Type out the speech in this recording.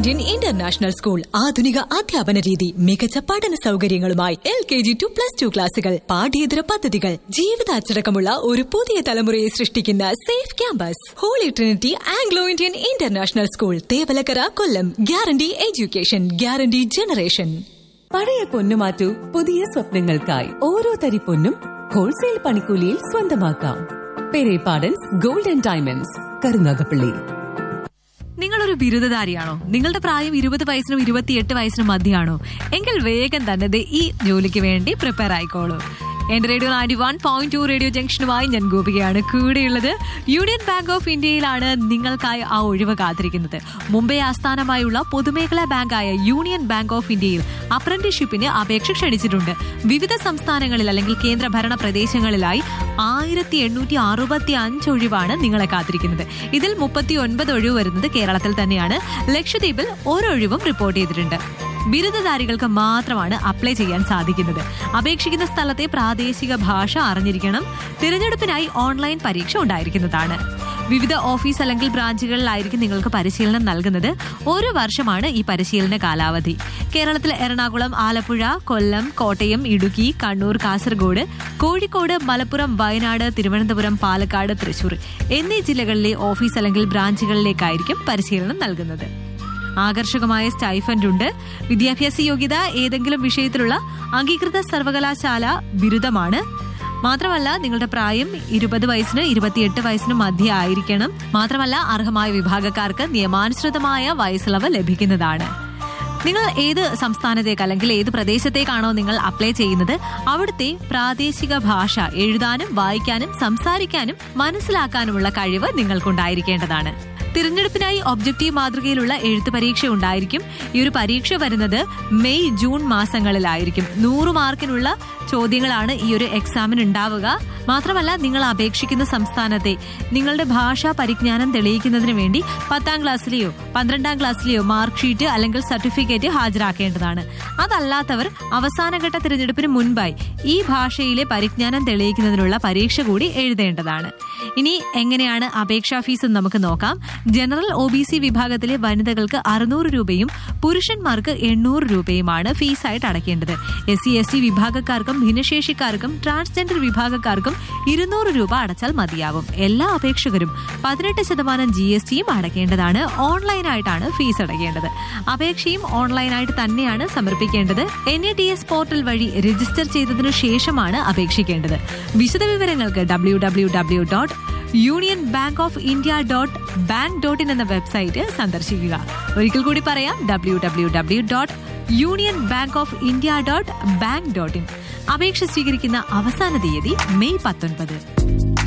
Indian international school ആധുനിക അധ്യാപന രീതി മികച്ച പഠന സൗകര്യങ്ങളുമായി L K G to plus two ക്ലാസുകൾ പാഠ്യേതര പദ്ധതികൾ ജീവിതാച്ചടക്കമുള്ള ഒരു പുതിയ തലമുറയെ സൃഷ്ടിക്കുന്ന safe campus holy trinity Anglo Indian international school Thevalakkara Kollam guarantee education guarantee generation പഴയ പൊന്നു മാറ്റൂ പുതിയ സ്വപ്നങ്ങൾക്കായി ഓരോ തരി പൊന്നും ഹോൾസെയിൽ പണിക്കൂലിയിൽ സ്വന്തമാക്കാം പെരേപാടൻസ് ഗോൾഡൻ ഡയമണ്ട്സ് കരുനാഗപ്പള്ളി നിങ്ങളൊരു ബിരുദധാരിയാണോ നിങ്ങളുടെ പ്രായം ഇരുപത് വയസ്സിനും ഇരുപത്തിയെട്ട് വയസ്സിനും മധ്യയാണോ എങ്കിൽ വേഗം തന്നെ ദേ ഈ ജോലിക്ക് വേണ്ടി പ്രിപ്പയർ ആയിക്കോളൂ എന്റെ radio ninety one point two radio ജംഗ്ഷനുമായി ഞാൻ ഗോപികയാണ് കൂടെയുള്ളത് യൂണിയൻ ബാങ്ക് ഓഫ് ഇന്ത്യയിലാണ് നിങ്ങൾക്കായി ആ ഒഴിവ് കാത്തിരിക്കുന്നത് മുംബൈ ആസ്ഥാനമായുള്ള പൊതുമേഖലാ ബാങ്കായ യൂണിയൻ ബാങ്ക് ഓഫ് ഇന്ത്യയിൽ അപ്രന്റീഷിപ്പിന് അപേക്ഷ ക്ഷണിച്ചിട്ടുണ്ട് വിവിധ സംസ്ഥാനങ്ങളിൽ അല്ലെങ്കിൽ കേന്ദ്രഭരണ പ്രദേശങ്ങളിലായി ആയിരത്തി എണ്ണൂറ്റി അറുപത്തി അഞ്ച് ഒഴിവാണ് നിങ്ങളെ കാത്തിരിക്കുന്നത് ഇതിൽ മുപ്പത്തി ഒൻപത് ഒഴിവ് വരുന്നത് കേരളത്തിൽ തന്നെയാണ് ലക്ഷദ്വീപിൽ ഒരൊഴിവും റിപ്പോർട്ട് ചെയ്തിട്ടുണ്ട് ബിരുദധാരികൾക്ക് മാത്രമാണ് അപ്ലൈ ചെയ്യാൻ സാധിക്കുന്നത് അപേക്ഷിക്കുന്ന സ്ഥലത്തെ പ്രാദേശിക ഭാഷ അറിഞ്ഞിരിക്കണം തിരഞ്ഞെടുപ്പിനായി ഓൺലൈൻ പരീക്ഷ ഉണ്ടായിരിക്കുന്നതാണ് വിവിധ ഓഫീസ് അല്ലെങ്കിൽ ബ്രാഞ്ചുകളിലായിരിക്കും നിങ്ങൾക്ക് പരിശീലനം നൽകുന്നത് ഒരു വർഷമാണ് ഈ പരിശീലന കാലാവധി കേരളത്തിൽ എറണാകുളം ആലപ്പുഴ കൊല്ലം കോട്ടയം ഇടുക്കി കണ്ണൂർ കാസർഗോഡ് കോഴിക്കോട് മലപ്പുറം വയനാട് തിരുവനന്തപുരം പാലക്കാട് തൃശൂർ എന്നീ ജില്ലകളിലെ ഓഫീസ് അല്ലെങ്കിൽ ബ്രാഞ്ചുകളിലേക്കായിരിക്കും പരിശീലനം നൽകുന്നത് ആകർഷകമായ സ്റ്റൈഫൻഡ് ഉണ്ട് വിദ്യാഭ്യാസ യോഗ്യത ഏതെങ്കിലും വിഷയത്തിലുള്ള അംഗീകൃത സർവകലാശാല ബിരുദമാണ് മാത്രമല്ല നിങ്ങളുടെ പ്രായം ഇരുപത് വയസ്സിന് ഇരുപത്തിയെട്ട് വയസ്സിന് മധ്യ ആയിരിക്കണം മാത്രമല്ല അർഹമായ വിഭാഗക്കാർക്ക് നിയമാനുസൃതമായ വയസ്സിളവ് ലഭിക്കുന്നതാണ് നിങ്ങൾ ഏത് സംസ്ഥാനത്തേക്ക് അല്ലെങ്കിൽ ഏത് പ്രദേശത്തേക്കാണോ നിങ്ങൾ അപ്ലൈ ചെയ്യുന്നത് അവിടുത്തെ പ്രാദേശിക ഭാഷ എഴുതാനും വായിക്കാനും സംസാരിക്കാനും മനസ്സിലാക്കാനുമുള്ള കഴിവ് നിങ്ങൾക്കുണ്ടായിരിക്കേണ്ടതാണ് തിരഞ്ഞെടുപ്പിനായി ഒബ്ജക്റ്റീവ് മാതൃകയിലുള്ള എഴുത്ത് പരീക്ഷ ഉണ്ടായിരിക്കും ഈ ഒരു പരീക്ഷ വരുന്നത് മെയ് ജൂൺ മാസങ്ങളിലായിരിക്കും നൂറ് മാർക്കിനുള്ള ചോദ്യങ്ങളാണ് ഈ ഒരു എക്സാമിന് ഉണ്ടാവുക മാത്രമല്ല നിങ്ങൾ അപേക്ഷിക്കുന്ന സംസ്ഥാനത്തെ നിങ്ങളുടെ ഭാഷാ പരിജ്ഞാനം തെളിയിക്കുന്നതിന് വേണ്ടി പത്താം ക്ലാസ്സിലെയോ പന്ത്രണ്ടാം ക്ലാസ്സിലെയോ മാർക്ക് ഷീറ്റ് അല്ലെങ്കിൽ സർട്ടിഫിക്കറ്റ് ഹാജരാക്കേണ്ടതാണ് അതല്ലാത്തവർ അവസാനഘട്ട തിരഞ്ഞെടുപ്പിന് മുൻപായി ഈ ഭാഷയിലെ പരിജ്ഞാനം തെളിയിക്കുന്നതിനുള്ള പരീക്ഷ കൂടി എഴുതേണ്ടതാണ് ഇനി എങ്ങനെയാണ് അപേക്ഷാ ഫീസ് നമുക്ക് നോക്കാം ജനറൽ ഒ ബി സി വിഭാഗത്തിലെ വനിതകൾക്ക് അറുന്നൂറ് രൂപയും പുരുഷന്മാർക്ക് എണ്ണൂറ് രൂപയുമാണ് ഫീസായിട്ട് അടയ്ക്കേണ്ടത് എസ് സി എസ് ടി വിഭാഗക്കാർക്കും ഭിന്നശേഷിക്കാർക്കും ട്രാൻസ്ജെൻഡർ വിഭാഗക്കാർക്കും ഇരുന്നൂറ് രൂപ അടച്ചാൽ മതിയാവും എല്ലാ അപേക്ഷകരും പതിനെട്ട് ശതമാനം ജി എസ് ടിയും അടയ്ക്കേണ്ടതാണ് ഓൺലൈനായിട്ടാണ് ഫീസ് അടയ്ക്കേണ്ടത് അപേക്ഷയും ഓൺലൈനായിട്ട് തന്നെയാണ് സമർപ്പിക്കേണ്ടത് N A T S portal വഴി രജിസ്റ്റർ ചെയ്തതിനു ശേഷമാണ് അപേക്ഷിക്കേണ്ടത് വിശദവിവരങ്ങൾക്ക് W W W dot union bank of India dot bank dot in എന്ന വെബ്സൈറ്റ് സന്ദർശിക്കുക ഒരിക്കൽ കൂടി പറയാം W W W dot union bank of India dot bank dot in അപേക്ഷ സ്വീകരിക്കുന്ന അവസാന തീയതി മെയ് പത്തൊൻപത്